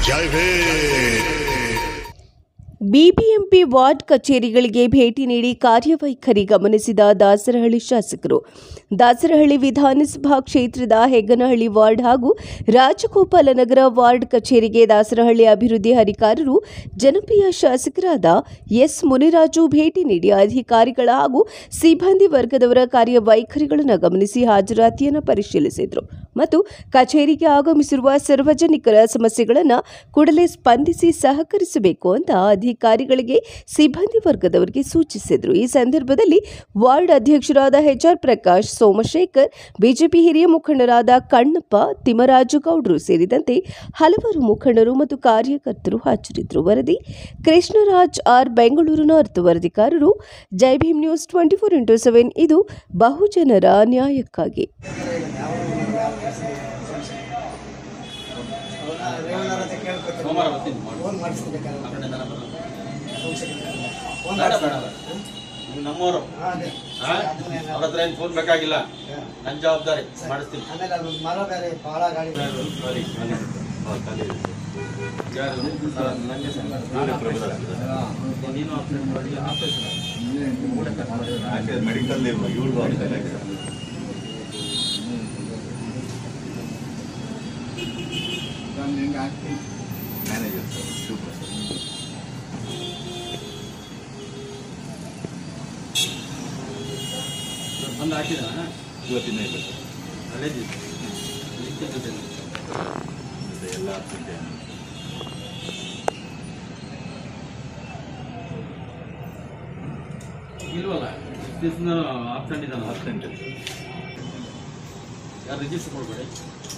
ಜೈ Bhim BBMP ward ಕಚೇರಿಗಳಿಗೆ ಭೇಟಿ ನೀಡಿ ಕಾರ್ಯವೈಖರಿ ಗಮನಿಸಿದ ದಾಸರಹಳ್ಳಿ ಶಾಸಕರು ದಾಸರಹಳ್ಳಿ ವಿಧಾನಸಭಾ ಕ್ಷೇತ್ರದ ಹೆಗ್ಗನಹಳ್ಳಿ ವಾರ್ಡ್ ಹಾಗೂ ರಾಜಗೋಪಾಲ ನಗರ ವಾರ್ಡ್ ಕಚೇರಿಗೆ ದಾಸರಹಳ್ಳಿ ಅಭಿವೃದ್ಧಿ ಅಧಿಕಾರರು ಜನಪ್ರಿಯ ಶಾಸಕರಾದ ಎಸ್ ಮುನಿರಾಜು ಭೇಟಿ ನೀಡಿ ಅಧಿಕಾರಿಗಳ ಹಾಗೂ ಸಿಬ್ಬಂದಿ ವರ್ಗದವರ ಕಾರ್ಯವೈಖರಿಗಳನ್ನು ಗಮನಿಸಿ ಹಾಜರಾತಿಯನ್ನು ಪರಿಶೀಲಿಸಿದರು ಮತ್ತು ಕಚೇರಿಗೆ ಆಗಮಿಸಿರುವ ಸಾರ್ವಜನಿಕರ ಸಮಸ್ಯೆಗಳನ್ನು ಕೂಡಲೇ ಸ್ಪಂದಿಸಿ ಸಹಕರಿಸಬೇಕು ಅಂತ ಅಧಿಕಾರಿಗಳಿಗೆ ಸಿಬ್ಬಂದಿ ವರ್ಗದವರಿಗೆ ಸೂಚಿಸಿದರು ಈ ಸಂದರ್ಭದಲ್ಲಿ ವಾರ್ಡ್ ಅಧ್ಯಕ್ಷರಾದ ಎಚ್ಆರ್ ಪ್ರಕಾಶ್ ಸೋಮಶೇಖರ್ ಬಿಜೆಪಿ ಹಿರಿಯ ಮುಖಂಡರಾದ ಕಣ್ಣಪ್ಪ ತಿಮ್ಮರಾಜು ಗೌಡ್ರು ಸೇರಿದಂತೆ ಹಲವಾರು ಮುಖಂಡರು ಮತ್ತು ಕಾರ್ಯಕರ್ತರು ಹಾಜರಿದ್ದರು ವರದಿ ಕೃಷ್ಣರಾಜ್ ಆರ್ ಬೆಂಗಳೂರು ನಾರ್ತ್ ವರದಿಗಾರರು Jai Bhim news twenty four into seven ಇದು ಬಹುಜನರ ನ್ಯಾಯಕ್ಕಾಗಿ ಸೋಮವಾರ ಬರ್ತೀನಿ ಬೇಡ ಬೇಡ ನೀವು ನಮ್ಮವರು ಅವ್ರ ಹತ್ರ ಏನು ಫೋನ್ ಬೇಕಾಗಿಲ್ಲ ನನ್ನ ಜವಾಬ್ದಾರಿ ಮಾಡಿಸ್ತೀನಿ ಆಮೇಲೆ ಅದು ಮರ ಬೇರೆ ಭಾಳ ಗಾಡಿ ಸಾರಿ ನೀನು ಆಪ್ರೇಟ್ ಮಾಡಿ ಆಪರೇಷನ್ ಮೆಡಿಕಲ್ ಇವ್ರಿಗೂ ಮ್ಯಾನೇಜರ್ ಸರ್ ಸೂಪರ್ ಬಂದು ಹಾಕಿದ ಇವತ್ತಿನ ಇಲ್ಲ ಸರ್ ಹಳೇದಿ ಲಿಂಕ್ ಜೊತೆ ಮತ್ತೆ ಎಲ್ಲ ಅಪ್ಡೇಟ್ ಇಲ್ವಲ್ಲ ಇಷ್ಟು ದಿವಸ ಆಬ್ಸೆಂಟ್ ಇದ್ದಾನೆ ಅಪ್ಡೇಟ್ ಯಾರು ರಿಜಿಸ್ಟರ್ ಕೊಡ್ಬೇಡಿ